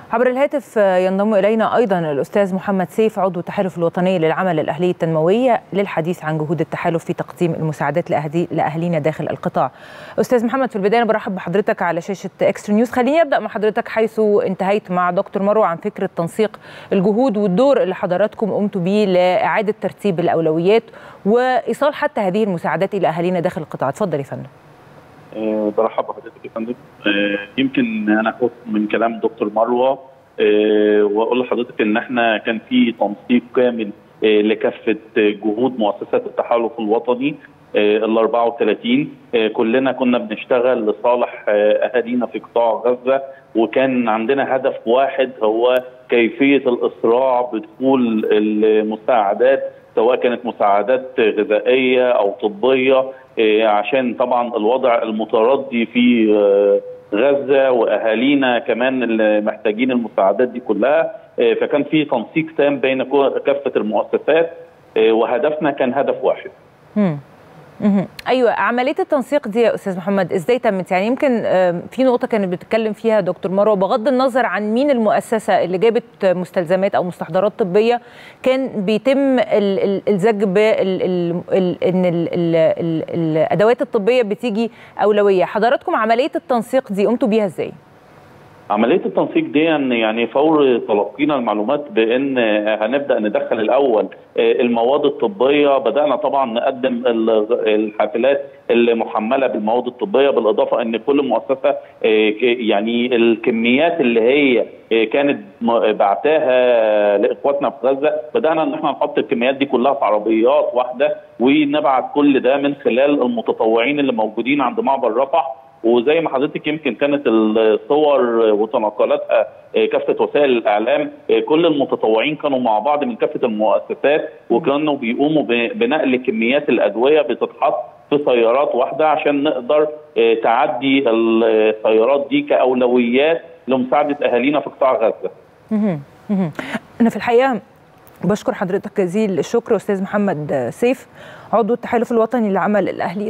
عبر الهاتف ينضم الينا ايضا الاستاذ محمد سيف عضو التحالف الوطني للعمل الاهلي التنمويه للحديث عن جهود التحالف في تقديم المساعدات لاهالينا داخل القطاع. استاذ محمد في البدايه انا برحب بحضرتك على شاشه اكسترا نيوز، خليني ابدا مع حضرتك حيث انتهيت مع دكتور مروه عن فكره تنسيق الجهود والدور اللي حضراتكم قمتوا بيه لاعاده ترتيب الاولويات وايصال حتى هذه المساعدات الى اهالينا داخل القطاع، اتفضل يا فندم. أه برحب بحضرتك يا فندم أه يمكن انا اخد من كلام دكتور مروه أه واقول لحضرتك ان احنا كان في تنسيق كامل لكافه جهود مؤسسات التحالف الوطني ال 34 كلنا كنا بنشتغل لصالح اهالينا في قطاع غزه وكان عندنا هدف واحد هو كيفيه الاسراع بدخول المساعدات سواء كانت مساعدات غذائيه او طبيه عشان طبعا الوضع المتردي في غزه واهالينا كمان اللي محتاجين المساعدات دي كلها فكان في تنسيق تام بين كافه المؤسسات وهدفنا كان هدف واحد. مم. ايوه عمليه التنسيق دي يا استاذ محمد ازاي تمت يعني يمكن في نقطه كانت بتتكلم فيها دكتور مروه بغض النظر عن مين المؤسسه اللي جابت مستلزمات او مستحضرات طبيه كان بيتم الزج بان الادوات الطبيه بتيجي اولويه حضراتكم عمليه التنسيق دي قمتوا بيها ازاي عمليه التنسيق دي يعني فور تلقينا المعلومات بان هنبدا ندخل الاول المواد الطبيه بدانا طبعا نقدم الحافلات المحمله بالمواد الطبيه بالاضافه ان كل مؤسسه يعني الكميات اللي هي كانت بعتاها لاخواتنا في غزه بدانا ان احنا نحط الكميات دي كلها في عربيات واحده ونبعت كل ده من خلال المتطوعين اللي موجودين عند معبر رفح وزي ما حضرتك يمكن كانت الصور وتناقلاتها كافه وسائل الاعلام كل المتطوعين كانوا مع بعض من كافه المؤسسات وكانوا بيقوموا بنقل كميات الادويه بتتحط في سيارات واحده عشان نقدر تعدي السيارات دي كاولويات لمساعده اهالينا في قطاع غزه. انا في الحقيقه بشكر حضرتك جزيل الشكر استاذ محمد سيف عضو التحالف الوطني للعمل الاهلي